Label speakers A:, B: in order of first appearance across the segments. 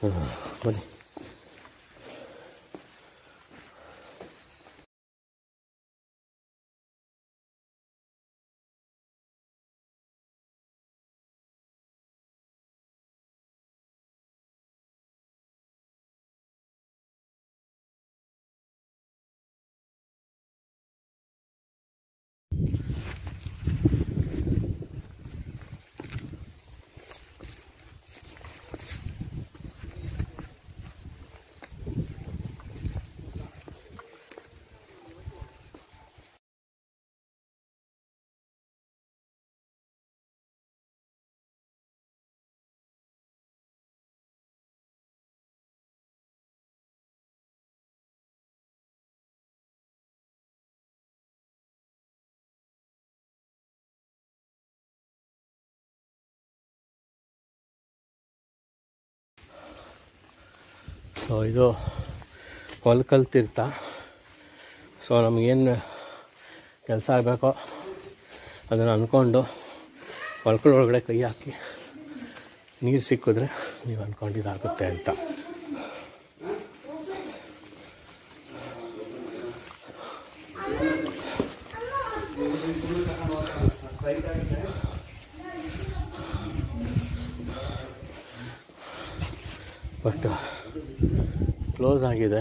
A: ಹಾಂ ಬನ್ನಿ ಸೊ ಇದು ಹೊಲ್ಕಲ್ ತೀರ್ಥ ಸೊ ನಮಗೇನು ಕೆಲಸ ಆಗಬೇಕೋ ಅದನ್ನು ಅಂದ್ಕೊಂಡು ಹೊಲ್ಕಲ್ ಒಳಗಡೆ ಕೈ ಹಾಕಿ ನೀರು ಸಿಕ್ಕಿದ್ರೆ ನೀವು ಅಂದ್ಕೊಂಡಿದ್ದಾಗುತ್ತೆ ಅಂತ ಬಟ್ ಕ್ಲೋಸ್ ಆಗಿದೆ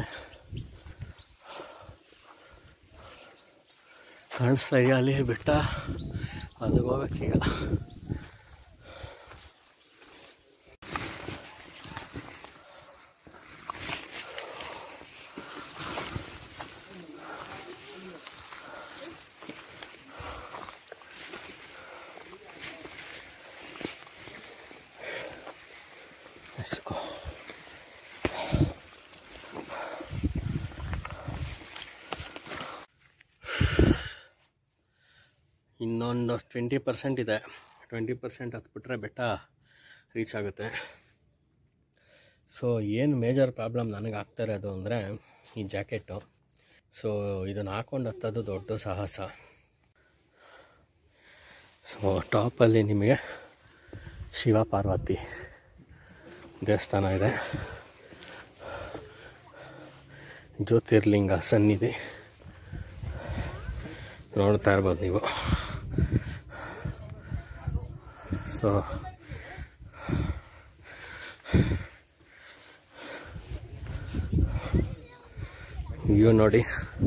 A: ಕಾಣಿಸ್ತಾ ಇದೆಯಾ ಅಲ್ಲಿ ಬೆಟ್ಟ ಅಲ್ಲಿಗೆ ಹೋಗ್ಬೇಕೀಗ Let's go. ಇನ್ನೊಂದು ಟ್ವೆಂಟಿ ಪರ್ಸೆಂಟ್ ಇದೆ ಟ್ವೆಂಟಿ ಪರ್ಸೆಂಟ್ ಹತ್ಬಿಟ್ರೆ ಬೆಟ್ಟ ರೀಚ್ ಆಗುತ್ತೆ ಸೊ ಏನು ಮೇಜರ್ ಪ್ರಾಬ್ಲಮ್ ನನಗೆ ಆಗ್ತಾ ಇರೋದು ಅಂದರೆ ಈ ಜಾಕೆಟು ಸೊ ಇದನ್ನು ಹಾಕೊಂಡು ಹತ್ತೋದು ದೊಡ್ಡ ಸಾಹಸ ಸೊ ಟಾಪಲ್ಲಿ ನಿಮಗೆ ಶಿವ ಪಾರ್ವತಿ ದೇವಸ್ಥಾನ ಇದೆ ಜ್ಯೋತಿರ್ಲಿಂಗ ಸನ್ನಿಧಿ ನೋಡ್ತಾ ಇರ್ಬೋದು ನೀವು ಸೊ ವ್ಯೂ ನೋಡಿ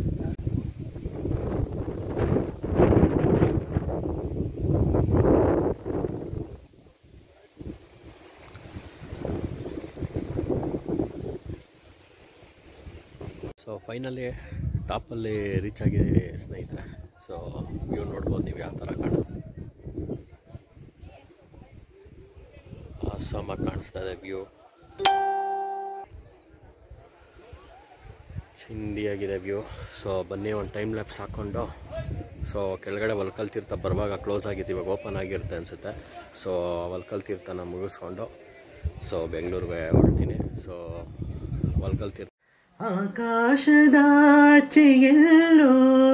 A: ಸೊ ಫೈನಲಿ ಟಾಪಲ್ಲಿ ರೀಚ್ ಆಗಿದೆ ಸ್ನೇಹಿತರೆ ಸೊ ವ್ಯೂ ನೋಡ್ಬೋದು ನೀವು ಯಾವ ಥರ ಕಾಣ ಆಸಾಮಾಗಿ ಕಾಣಿಸ್ತಾ ಇದೆ ವ್ಯೂ ಚಿಂದಿಯಾಗಿದೆ ವ್ಯೂ ಸೊ ಬನ್ನಿ ಒಂದು ಟೈಮ್ ಲ್ಯಾಪ್ಸ್ ಹಾಕ್ಕೊಂಡು ಸೊ ಕೆಳಗಡೆ ವಲ್ಕಲ್ ತೀರ್ಥ ಬರುವಾಗ ಕ್ಲೋಸ್ ಆಗಿತ್ತು ಇವಾಗ ಓಪನ್ ಆಗಿರುತ್ತೆ ಅನಿಸುತ್ತೆ ಸೊ ವಲ್ಕಲ್ ತೀರ್ಥನ ಮುಗಿಸ್ಕೊಂಡು ಸೊ ಬೆಂಗಳೂರಿಗೆ ಹೊರಡ್ತೀನಿ ಸೊ ವಲ್ಕಲ್ ತೀರ್ಥ
B: ಆಕಾಶದಾಚೆಯಲ್ಲೋ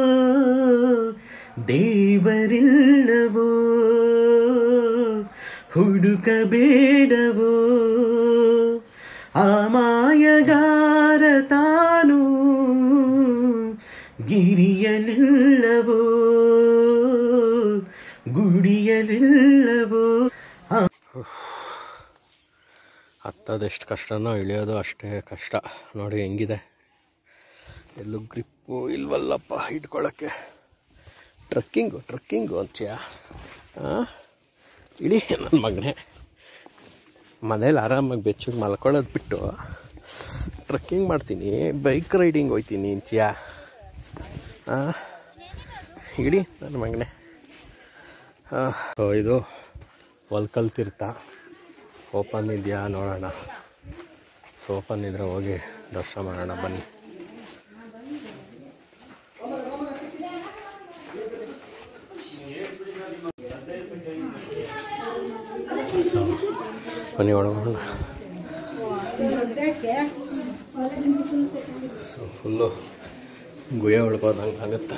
B: ದೇವರಿಲ್ಲವೋ ಹುಡುಕಬೇಡವೋ ಆ ಮಾಯಗಾರ ತಾನು ಗಿರಿಯಲಿಲ್ಲವೋ ಗುಡಿಯಲಿಲ್ಲವೋ
A: ಹತ್ತದೆಷ್ಟು ಕಷ್ಟನೋ ಇಳಿಯೋದು ಅಷ್ಟೇ ಕಷ್ಟ ನೋಡಿ ಹೆಂಗಿದೆ ಎಲ್ಲೂ ಗ್ರಿಪ್ಪು ಇಲ್ವಲ್ಲಪ್ಪ ಹಿಡ್ಕೊಳ್ಳೋಕ್ಕೆ ಟ್ರಕ್ಕಿಂಗು ಟ್ರಕ್ಕಿಂಗು ಅಂತ್ಯ ಇಳಿ ನನ್ನ ಮಗನೇ ಮನೇಲಿ ಆರಾಮಾಗಿ ಬೆಚ್ಚಗೆ ಮಲ್ಕೊಳ್ಳೋದು ಬಿಟ್ಟು ಟ್ರಕ್ಕಿಂಗ್ ಮಾಡ್ತೀನಿ ಬೈಕ್ ರೈಡಿಂಗ್ ಹೋಯ್ತೀನಿ ಅಂತ್ಯ ಇಡಿ ನನ್ನ ಮಗನೇ ಸೊ ಇದು ವಲ್ಕಲ್ ತೀರ್ಥ ಓಪನ್ ಇದೆಯಾ ನೋಡೋಣ ಸೊ ಓಪನ್ ಇದ್ರೆ ಹೋಗಿ ದರ್ಶನ ಮಾಡೋಣ ಬನ್ನಿ ಸೊ ಬನ್ನಿ ಒಳಗೋಣ ಸೊ ಫುಲ್ಲು ಗುಹೆ ಉಳ್ಕೋದಂಗೆ ಆಗುತ್ತೆ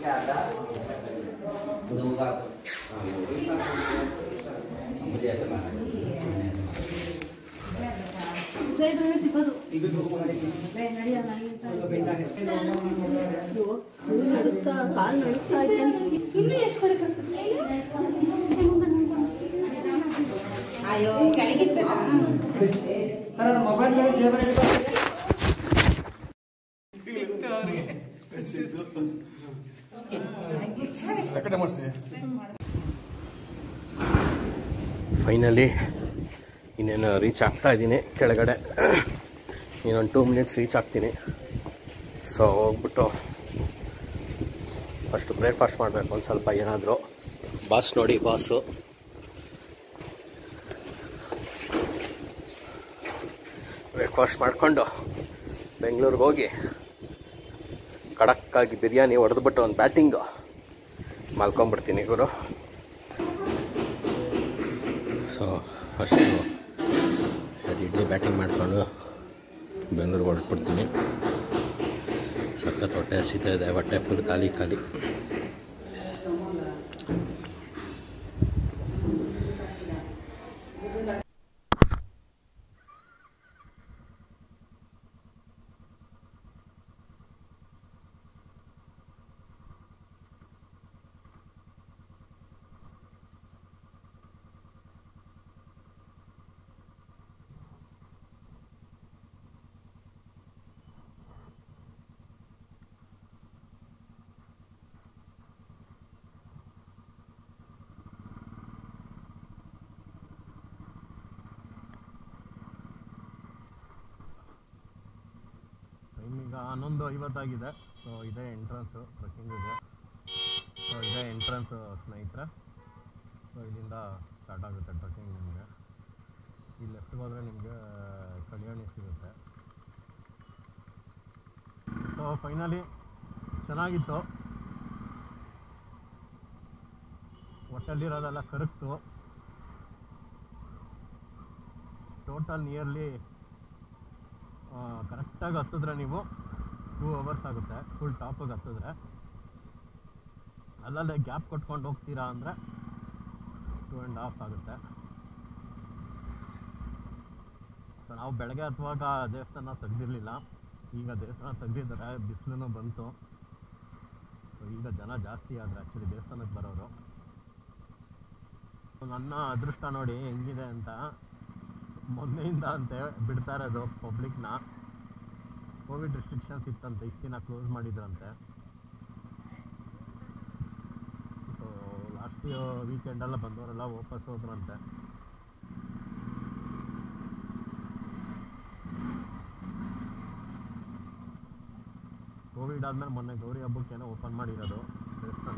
C: ಇದ್ರಲ್ಲಿ ಸಿಗೋದು ಲೇ, ನಡಿಯಲ್ಲ, ಅಯ್ಯೋ, ಅದು ನಡುಗ್ತಾ, ಕಾಲ್ ನಡುಗ್ತಾ ಇದೆ. ಇನ್ನೂ ಎಷ್ಟು ಕಡೆ ಕರ್ಕೊಂಡು ಅಯ್ಯೋ ಕೆಳಗಿಟ್ಬೇಕಾ
A: ಫೈನಲಿ ಇನ್ನೇನು ರೀಚ್ ಆಗ್ತಾ ಇದ್ದೀನಿ ಕೆಳಗಡೆ ಇನ್ನೊಂದು ಟೂ ಮಿನಿಟ್ಸ್ ರೀಚ್ ಆಗ್ತೀನಿ ಸೊ ಹೋಗ್ಬಿಟ್ಟು ಫಸ್ಟು ಬ್ರೇಕ್ಫಾಸ್ಟ್ ಮಾಡಬೇಕು ಒಂದು ಸ್ವಲ್ಪ ಏನಾದರೂ ಬಾಸ್ ನೋಡಿ ಬಾಸು ಬ್ರೇಕ್ಫಾಸ್ಟ್ ಮಾಡಿಕೊಂಡು ಬೆಂಗಳೂರಿಗೆ ಹೋಗಿ ಖಡಕ್ಕಾಗಿ ಬಿರಿಯಾನಿ ಹೊಡೆದ್ಬಿಟ್ಟು ಒಂದು ಬ್ಯಾಟಿಂಗು ಮಲ್ಕೊಂಬಿಡ್ತೀನಿ ಗುರು ಸೊ ಫಸ್ಟು ಎರಡು ಇಡ್ಲಿ ಬ್ಯಾಟಿಂಗ್ ಮಾಡಿಕೊಂಡು ಬೆಂಗಳೂರಿಗೆ ಹೊರಟ್ಬಿಡ್ತೀನಿ ಸಖತ್ ಹೊಟ್ಟೆ ಹಸಿತಾ ಇದೆ ಹೊಟ್ಟೆ ಫುಲ್ ಖಾಲಿ ಖಾಲಿ ಟೈಮ್ ಈಗ ಹನ್ನೊಂದು ಐವತ್ತಾಗಿದೆ ಸೊ ಇದೇ ಎಂಟ್ರೆನ್ಸು ಟ್ರೆಕ್ಕಿಂಗಿಗೆ ಸೊ ಇದೇ ಎಂಟ್ರೆನ್ಸು ಸ್ನೇಹಿತರೆ ಸೊ ಇಲ್ಲಿಂದ ಸ್ಟಾರ್ಟ್ ಆಗುತ್ತೆ ಟ್ರೆಕ್ಕಿಂಗ್ ನಿಮಗೆ ಈ ಲೆಫ್ಟ್ಗೆ ಹೋದರೆ ನಿಮಗೆ ಕಲ್ಯಾಣಿ ಸಿಗುತ್ತೆ ಸೊ ಫೈನಲಿ ಚೆನ್ನಾಗಿತ್ತು ಹೊಟ್ಟೆಲಿರೋದೆಲ್ಲ ಕರಗ್ತು ಟೋಟಲ್ ನಿಯರ್ಲಿ ಕರೆಕ್ಟಾಗಿ ಹತ್ತಿದ್ರೆ ನೀವು ಟೂ ಅವರ್ಸ್ ಆಗುತ್ತೆ ಫುಲ್ ಟಾಪಿಗೆ ಹತ್ತಿದ್ರೆ ಅಲ್ಲಲ್ಲೇ ಗ್ಯಾಪ್ ಕೊಟ್ಕೊಂಡು ಹೋಗ್ತೀರಾ ಅಂದರೆ ಟೂ ಆ್ಯಂಡ್ ಹಾಫ್ ಆಗುತ್ತೆ ಸೊ ನಾವು ಬೆಳಗ್ಗೆ ಹತ್ತುವಾಗ ದೇವಸ್ಥಾನ ತೆಗ್ದಿರಲಿಲ್ಲ ಈಗ ದೇವಸ್ಥಾನ ತೆಗ್ದಿದ್ದಾರೆ ಬಿಸಿಲು ಬಂತು ಸೊ ಈಗ ಜನ ಜಾಸ್ತಿ ಆದರೆ ಆ್ಯಕ್ಚುಲಿ ದೇವಸ್ಥಾನಕ್ಕೆ ಬರೋರು ನನ್ನ ಅದೃಷ್ಟ ನೋಡಿ ಹೆಂಗಿದೆ ಅಂತ ಮೊನ್ನೆಯಿಂದ ಅಂತೆ ಬಿಡ್ತಾ ಇರೋದು ಪಬ್ಲಿಕ್ನ ಕೋವಿಡ್ ರಿಸ್ಟ್ರಿಕ್ಷನ್ಸ್ ಇತ್ತಂತೆ ಇಷ್ಟು ದಿನ ಕ್ಲೋಸ್ ಮಾಡಿದ್ರಂತೆ ಸೊ ಲಾಸ್ಟ್ ವೀಕೆಂಡೆಲ್ಲ ಬಂದವರೆಲ್ಲ ವಾಪಸ್ ಹೋದ್ರಂತೆ ಕೋವಿಡ್ ಆದ್ಮೇಲೆ ಮೊನ್ನೆ ಗೌರಿ ಹಬ್ಬಕ್ಕೇನೋ ಓಪನ್ ಮಾಡಿರೋದು ದೇವಸ್ಥಾನ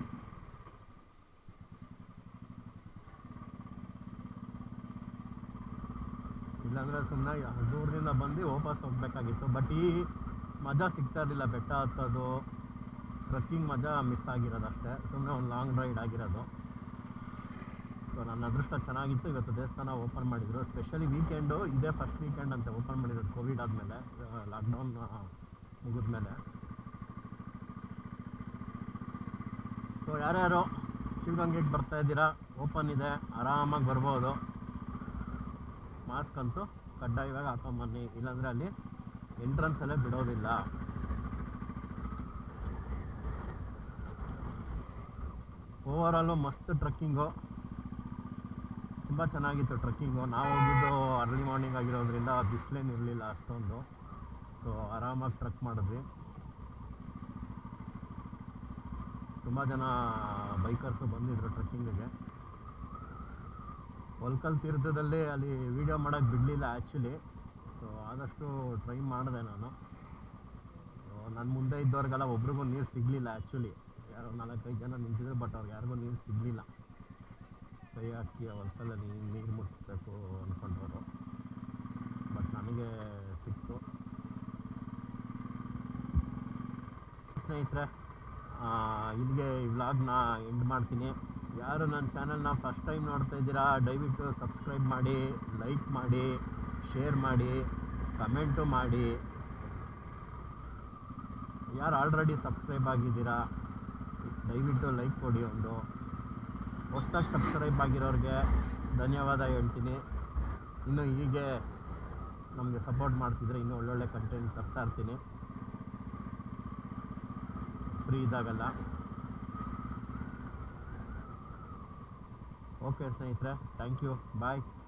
A: ಇಲ್ಲಾಂದ್ರೆ ಸುಮ್ಮನೆ ದೂರದಿಂದ ಬಂದು ವಾಪಸ್ ಹೋಗ್ಬೇಕಾಗಿತ್ತು ಬಟ್ ಈ ಮಜಾ ಸಿಗ್ತಾ ಇರಲಿಲ್ಲ ಬೆಟ್ಟ ಹತ್ತೋದು ಟ್ರೆಕ್ಕಿಂಗ್ ಮಜಾ ಮಿಸ್ ಆಗಿರೋದು ಅಷ್ಟೇ ಸುಮ್ಮನೆ ಒಂದು ಲಾಂಗ್ ರೈಡ್ ಆಗಿರೋದು ಸೊ ನನ್ನ ಅದೃಷ್ಟ ಚೆನ್ನಾಗಿತ್ತು ಇವತ್ತು ದೇವಸ್ಥಾನ ಓಪನ್ ಮಾಡಿದರು ಸ್ಪೆಷಲಿ ವೀಕೆಂಡು ಇದೇ ಫಸ್ಟ್ ವೀಕೆಂಡ್ ಅಂತ ಓಪನ್ ಮಾಡಿರೋದು ಕೋವಿಡ್ ಆದಮೇಲೆ ಲಾಕ್ಡೌನ್ ಮುಗಿದ್ಮೇಲೆ ಸೊ ಯಾರ್ಯಾರು ಶಿವಗಂಗೆಗೆ ಬರ್ತಾ ಇದ್ದೀರಾ ಓಪನ್ ಇದೆ ಆರಾಮಾಗಿ ಬರ್ಬೋದು ಮಾಸ್ಕ್ ಅಂತೂ ಕಡ್ಡಾಯವಾಗಿ ಹಾಕೊಂಬನ್ನಿ ಇಲ್ಲಾಂದರೆ ಅಲ್ಲಿ ಎಂಟ್ರೆನ್ಸಲ್ಲೇ ಬಿಡೋದಿಲ್ಲ ಓವರಾಲು ಮಸ್ತ್ ಟ್ರೆಕ್ಕಿಂಗು ತುಂಬ ಚೆನ್ನಾಗಿತ್ತು ಟ್ರೆಕ್ಕಿಂಗು ನಾವು ಹೋಗಿದ್ದು ಅರ್ಲಿ ಮಾರ್ನಿಂಗ್ ಆಗಿರೋದ್ರಿಂದ ಬಿಸಿಲೇನು ಇರಲಿಲ್ಲ ಅಷ್ಟೊಂದು ಸೊ ಆರಾಮಾಗಿ ಟ್ರೆಕ್ ಮಾಡಿದ್ವಿ ತುಂಬ ಜನ ಬೈಕರ್ಸು ಬಂದಿದ್ರು ಟ್ರೆಕ್ಕಿಂಗಿಗೆ ಒಲ್ಕಲ್ ತೀರ್ಥದಲ್ಲಿ ಅಲ್ಲಿ ವೀಡಿಯೋ ಮಾಡೋಕ್ಕೆ ಬಿಡಲಿಲ್ಲ ಆ್ಯಕ್ಚುಲಿ ಸೊ ಆದಷ್ಟು ಟ್ರೈ ಮಾಡಿದೆ ನಾನು ನನ್ನ ಮುಂದೆ ಇದ್ದವ್ರಿಗೆಲ್ಲ ಒಬ್ರಿಗೂ ನೀರು ಸಿಗಲಿಲ್ಲ ಆ್ಯಕ್ಚುಲಿ ಯಾರೋ ನಾಲ್ಕೈದು ಜನ ನಿಂತಿದ್ರು ಬಟ್ ಅವ್ರಿಗೆ ಯಾರಿಗೂ ನೀರು ಸಿಗಲಿಲ್ಲ ಕೈ ಹಾಕಿ ಹೊಲ್ಕಲ್ಲಲ್ಲಿ ನೀರು ಮುಟ್ಟಬೇಕು ಅಂದ್ಕೊಂಡವರು ಬಟ್ ನನಗೆ ಸಿಕ್ತು ಸ್ನೇಹಿತರೆ ಆ, ಇಲ್ಲಿಗೆ ಈ ವ್ಲಾಗ್ನ ಎಂಡ್ ಮಾಡ್ತೀನಿ ಯಾರು ನನ್ನ ಚಾನಲ್ನ ಫಸ್ಟ್ ಟೈಮ್ ನೋಡ್ತಾ ಇದ್ದೀರಾ ದಯವಿಟ್ಟು ಸಬ್ಸ್ಕ್ರೈಬ್ ಮಾಡಿ ಲೈಕ್ ಮಾಡಿ ಶೇರ್ ಮಾಡಿ ಕಮೆಂಟು ಮಾಡಿ ಯಾರು ಆಲ್ರೆಡಿ ಸಬ್ಸ್ಕ್ರೈಬ್ ಆಗಿದ್ದೀರಾ ದಯವಿಟ್ಟು ಲೈಕ್ ಕೊಡಿ ಒಂದು ಹೊಸ್ದಾಗಿ ಸಬ್ಸ್ಕ್ರೈಬ್ ಆಗಿರೋರಿಗೆ ಧನ್ಯವಾದ ಹೇಳ್ತೀನಿ ಇನ್ನು ಹೀಗೆ ನಮಗೆ ಸಪೋರ್ಟ್ ಮಾಡ್ತಿದ್ರೆ ಇನ್ನೂ ಒಳ್ಳೊಳ್ಳೆ ಕಂಟೆಂಟ್ ತರ್ತಾ ಇರ್ತೀನಿ ಫ್ರೀ ಇದ್ದಾಗಲ್ಲ ಓಕೆ ಸ್ನೇಹಿತರೆ ಥ್ಯಾಂಕ್ ಯು ಬಾಯ್